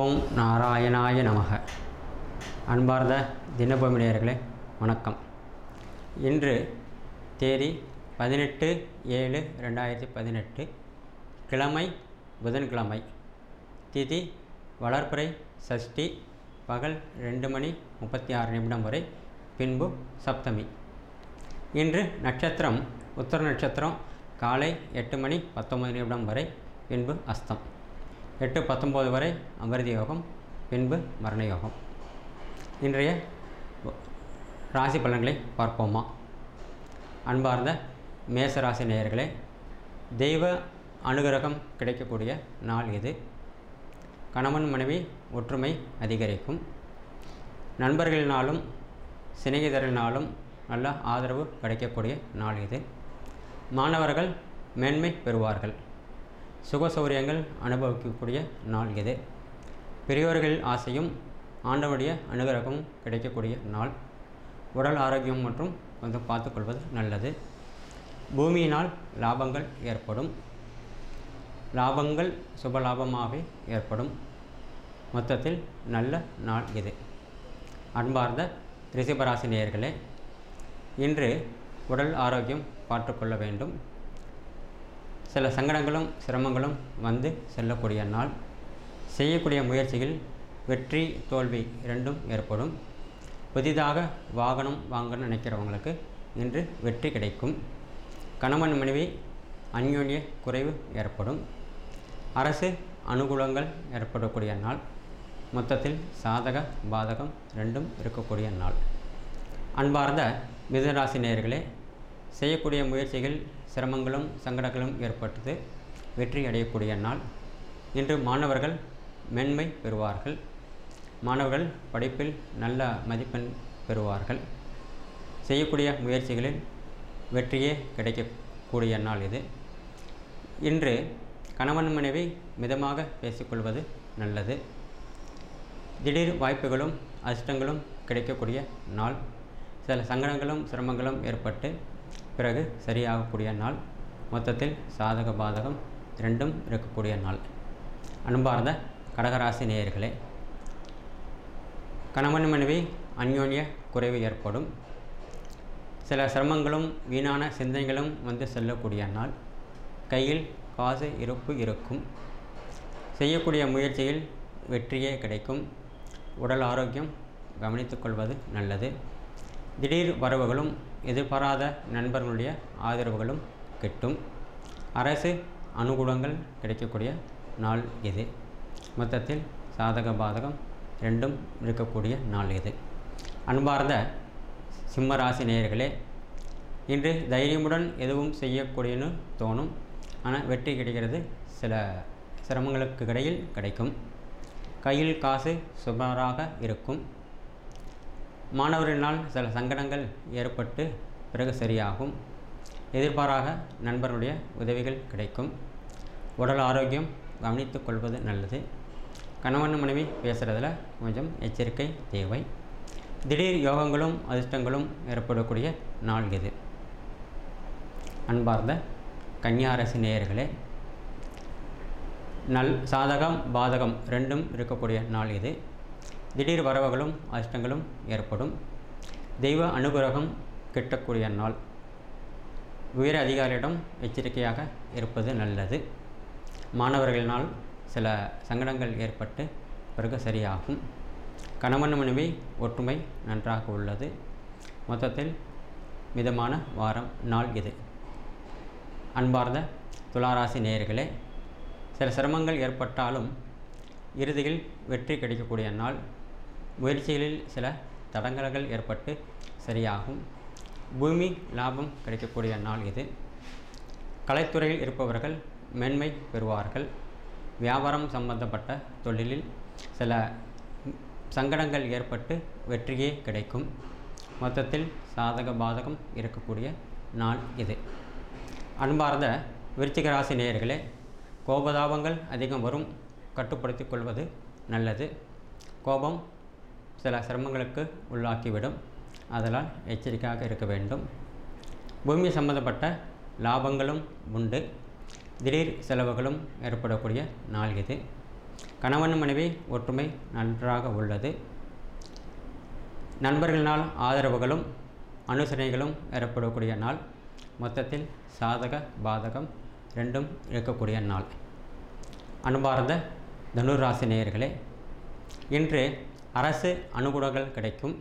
ஓம் நாராயணாய நமக அன்பார்ந்த தினபூமி நேயர்களே வணக்கம் இன்று தேதி பதினெட்டு ஏழு ரெண்டாயிரத்தி பதினெட்டு கிழமை புதன்கிழமை திதி வளர்ப்புறை சஷ்டி பகல் ரெண்டு மணி முப்பத்தி ஆறு நிமிடம் வரை பின்பு சப்தமி இன்று நட்சத்திரம் உத்தர நட்சத்திரம் காலை எட்டு மணி பத்தொன்பது நிமிடம் வரை பின்பு அஸ்தம் எட்டு பத்தொம்போது வரை அமிர்த யோகம் பின்பு மரண யோகம் இன்றைய ராசி பலன்களை பார்ப்போமா அன்பார்ந்த மேச ராசி நேயர்களே தெய்வ அனுகிரகம் கிடைக்கக்கூடிய நாள் இது கணவன் மனைவி ஒற்றுமை அதிகரிக்கும் நண்பர்களினாலும் சிநேகிதரினாலும் நல்ல ஆதரவு கிடைக்கக்கூடிய நாள் இது மாணவர்கள் மேன்மை பெறுவார்கள் சுக சௌகரியங்கள் அனுபவிக்கக்கூடிய நாள் இது பெரியோர்கள் ஆசையும் ஆண்டவனுடைய அனுகிரகமும் கிடைக்கக்கூடிய நாள் உடல் ஆரோக்கியம் மற்றும் கொஞ்சம் பார்த்துக்கொள்வது நல்லது பூமியினால் லாபங்கள் ஏற்படும் லாபங்கள் சுப லாபமாகவே ஏற்படும் மொத்தத்தில் நல்ல நாள் இது அன்பார்ந்த ரிஷபராசி நேயர்களே இன்று உடல் ஆரோக்கியம் பார்த்துக்கொள்ள வேண்டும் சில சங்கடங்களும் சிரமங்களும் வந்து செல்லக்கூடிய நாள் செய்யக்கூடிய முயற்சியில் வெற்றி தோல்வி இரண்டும் ஏற்படும் புதிதாக வாகனம் வாங்கணும்னு நினைக்கிறவங்களுக்கு இன்று வெற்றி கிடைக்கும் கணவன் மனைவி அந்யோன்ய குறைவு ஏற்படும் அரசு அனுகூலங்கள் ஏற்படக்கூடிய நாள் மொத்தத்தில் சாதக பாதகம் ரெண்டும் இருக்கக்கூடிய நாள் அன்பார்ந்த மிதராசி நேயர்களே செய்யக்கூடிய முயற்சிகள் சிரமங்களும் சங்கடங்களும் ஏற்பட்டது வெற்றி அடையக்கூடிய நாள் இன்று மாணவர்கள் மென்மை பெறுவார்கள் மாணவர்கள் படிப்பில் நல்ல மதிப்பெண் பெறுவார்கள் செய்யக்கூடிய முயற்சிகளில் வெற்றியே கிடைக்கக்கூடிய நாள் இது இன்று கணவன் மனைவி மிதமாக பேசிக்கொள்வது நல்லது திடீர் வாய்ப்புகளும் அதிர்ஷ்டங்களும் கிடைக்கக்கூடிய நாள் சில சங்கடங்களும் சிரமங்களும் ஏற்பட்டு பிறகு சரியாகக்கூடிய நாள் மொத்தத்தில் சாதக பாதகம் ரெண்டும் இருக்கக்கூடிய நாள் அன்பார்ந்த கடகராசி நேயர்களே கணவன் மனைவி அந்யோன்ய குறைவு ஏற்படும் சில சிரமங்களும் வீணான சிந்தனைகளும் வந்து செல்லக்கூடிய நாள் கையில் காசு இருப்பு இருக்கும் செய்யக்கூடிய முயற்சியில் வெற்றியே கிடைக்கும் உடல் ஆரோக்கியம் கவனித்துக்கொள்வது நல்லது திடீர் வரவுகளும் எதிர்பாராத நண்பர்களுடைய ஆதரவுகளும் கிட்டும் அரசு அனுகூலங்கள் கிடைக்கக்கூடிய நாள் இது மொத்தத்தில் சாதக பாதகம் ரெண்டும் இருக்கக்கூடிய நாள் இது அன்பார்ந்த சிம்மராசி நேயர்களே இன்று தைரியமுடன் எதுவும் செய்யக்கூடியன்னு தோணும் ஆனால் வெற்றி கிடைக்கிறது சில சிரமங்களுக்கு இடையில் கிடைக்கும் கையில் காசு சுமாராக இருக்கும் மாணவரினால் சில சங்கடங்கள் ஏற்பட்டு பிறகு சரியாகும் எதிர்பாராக நண்பர்களுடைய உதவிகள் கிடைக்கும் உடல் ஆரோக்கியம் கவனித்து கொள்வது நல்லது கணவன் மனைவி பேசுகிறதுல கொஞ்சம் எச்சரிக்கை தேவை திடீர் யோகங்களும் அதிர்ஷ்டங்களும் ஏற்படக்கூடிய நாள் இது அன்பார்ந்த கன்னியாரசி நேயர்களே நல் சாதகம் பாதகம் ரெண்டும் இருக்கக்கூடிய நாள் இது திடீர் வரவுகளும் அதிர்ஷ்டங்களும் ஏற்படும் தெய்வ அனுகிரகம் கிட்டக்கூடிய நாள் உயர் அதிகாரியிடம் எச்சரிக்கையாக இருப்பது நல்லது மாணவர்களினால் சில சங்கடங்கள் ஏற்பட்டு பிறகு சரியாகும் கணவன் மனைவி ஒற்றுமை நன்றாக உள்ளது மொத்தத்தில் மிதமான வாரம் நாள் இது அன்பார்ந்த துளாராசி நேயர்களே சில சிரமங்கள் ஏற்பட்டாலும் இறுதியில் வெற்றி கிடைக்கக்கூடிய நாள் முயற்சிகளில் சில தடங்கல்கள் ஏற்பட்டு சரியாகும் பூமி லாபம் கிடைக்கக்கூடிய நாள் இது கலைத்துறையில் இருப்பவர்கள் மென்மை பெறுவார்கள் வியாபாரம் சம்பந்தப்பட்ட தொழிலில் சில சங்கடங்கள் ஏற்பட்டு வெற்றியே கிடைக்கும் மொத்தத்தில் சாதக பாதகம் இருக்கக்கூடிய நாள் இது அன்பார்ந்த விருச்சிக ராசி நேயர்களே கோபதாபங்கள் அதிகம் வரும் கட்டுப்படுத்திக் கொள்வது நல்லது கோபம் சில சிரமங்களுக்கு உள்ளாக்கிவிடும் அதனால் எச்சரிக்கையாக இருக்க வேண்டும் பூமி சம்பந்தப்பட்ட லாபங்களும் உண்டு திடீர் செலவுகளும் ஏற்படக்கூடிய நாள் இது கணவன் மனைவி ஒற்றுமை நன்றாக உள்ளது நண்பர்களினால் ஆதரவுகளும் அனுசரணைகளும் ஏற்படக்கூடிய நாள் மொத்தத்தில் சாதக பாதகம் ரெண்டும் இருக்கக்கூடிய நாள் அன்பார்ந்த தனுராசி நேயர்களே இன்று அரசு அனுகூலங்கள் கிடைக்கும்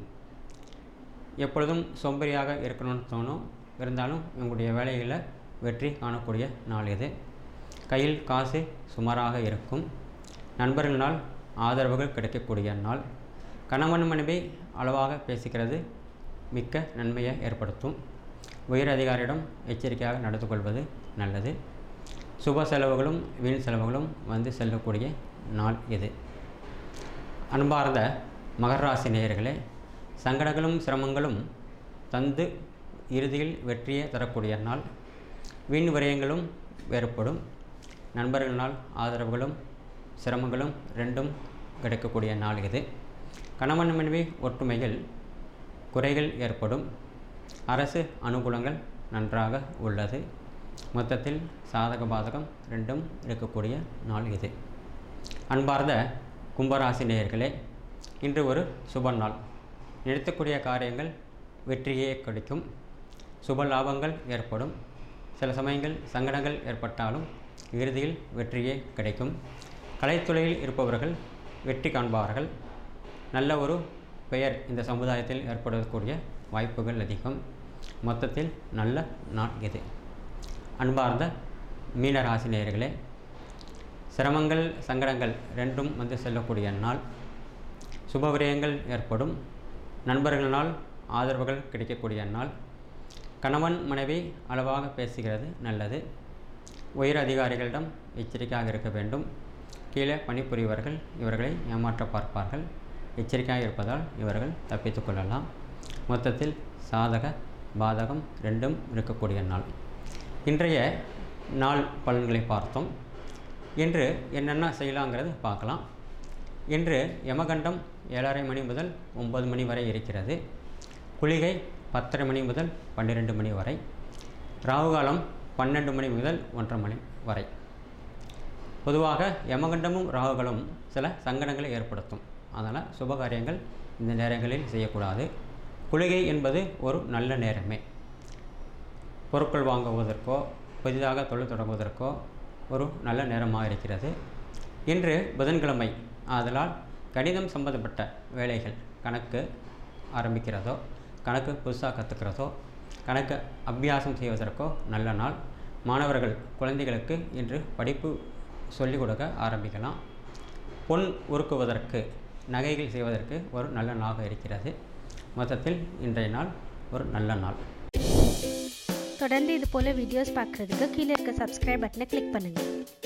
எப்பொழுதும் சோம்பேறியாக இருக்கணும்னு தோணும் இருந்தாலும் உங்களுடைய வேலைகளில் வெற்றி காணக்கூடிய நாள் இது கையில் காசு சுமாராக இருக்கும் நண்பர்களினால் ஆதரவுகள் கிடைக்கக்கூடிய நாள் கணவன் மனைவி அளவாக பேசிக்கிறது மிக்க நன்மையை ஏற்படுத்தும் உயர் அதிகாரியிடம் எச்சரிக்கையாக நடந்து கொள்வது நல்லது சுப செலவுகளும் வீண் செலவுகளும் வந்து செல்லக்கூடிய நாள் இது அன்பார்ந்த மகர ராசி நேயர்களே சங்கடங்களும் சிரமங்களும் தந்து இறுதியில் வெற்றியை தரக்கூடிய நாள் வீண் விரயங்களும் ஏற்படும் நண்பர்களினால் ஆதரவுகளும் சிரமங்களும் ரெண்டும் கிடைக்கக்கூடிய நாள் இது கணவன் மனைவி ஒற்றுமைகள் குறைகள் ஏற்படும் அரசு அனுகூலங்கள் நன்றாக உள்ளது மொத்தத்தில் சாதக பாதகம் ரெண்டும் இருக்கக்கூடிய நாள் இது அன்பார்ந்த கும்பராசி நேயர்களே இன்று ஒரு சுப நாள் நிறுத்தக்கூடிய காரியங்கள் வெற்றியே கிடைக்கும் சுப லாபங்கள் ஏற்படும் சில சமயங்கள் சங்கடங்கள் ஏற்பட்டாலும் இறுதியில் வெற்றியே கிடைக்கும் கலைத்துறையில் இருப்பவர்கள் வெற்றி காண்பார்கள் நல்ல ஒரு பெயர் இந்த சமுதாயத்தில் ஏற்படக்கூடிய வாய்ப்புகள் அதிகம் மொத்தத்தில் நல்ல நாள் இது அன்பார்ந்த மீன ராசி நேயர்களே சிரமங்கள் சங்கடங்கள் ரெண்டும் வந்து செல்லக்கூடிய நாள் சுப விரயங்கள் ஏற்படும் நண்பர்களினால் ஆதரவுகள் கிடைக்கக்கூடிய நாள் கணவன் மனைவி அளவாக பேசுகிறது நல்லது உயர் அதிகாரிகளிடம் எச்சரிக்கையாக இருக்க வேண்டும் கீழே பணிபுரிவர்கள் இவர்களை ஏமாற்ற பார்ப்பார்கள் எச்சரிக்கையாக இருப்பதால் இவர்கள் தப்பித்து கொள்ளலாம் மொத்தத்தில் சாதக பாதகம் ரெண்டும் இருக்கக்கூடிய நாள் இன்றைய நாள் பலன்களை பார்த்தோம் இன்று என்னென்ன செய்யலாங்கிறது பார்க்கலாம் இன்று யமகண்டம் ஏழரை மணி முதல் ஒன்பது மணி வரை இருக்கிறது குளிகை பத்தரை மணி முதல் பன்னிரெண்டு மணி வரை ராகுகாலம் பன்னெண்டு மணி முதல் ஒன்றரை மணி வரை பொதுவாக யமகண்டமும் ராகுகளும் சில சங்கடங்களை ஏற்படுத்தும் அதனால் சுபகாரியங்கள் இந்த நேரங்களில் செய்யக்கூடாது குளிகை என்பது ஒரு நல்ல நேரமே பொருட்கள் வாங்குவதற்கோ புதிதாக தொழில் தொடங்குவதற்கோ ஒரு நல்ல நேரமாக இருக்கிறது இன்று புதன்கிழமை ஆதலால் கணிதம் சம்பந்தப்பட்ட வேலைகள் கணக்கு ஆரம்பிக்கிறதோ கணக்கு புதுசாக கற்றுக்கிறதோ கணக்கு அபியாசம் செய்வதற்கோ நல்ல நாள் மாணவர்கள் குழந்தைகளுக்கு இன்று படிப்பு சொல்லிக் கொடுக்க ஆரம்பிக்கலாம் பொன் உருக்குவதற்கு நகைகள் செய்வதற்கு ஒரு நல்ல நாளாக இருக்கிறது மொத்தத்தில் இன்றைய நாள் ஒரு நல்ல நாள் தொடர்ந்து இது போல் வீடியோஸ் பார்க்குறதுக்கு கீழே இருக்க சப்ஸ்கிரைப் பட்டனை கிளிக் பண்ணுங்கள்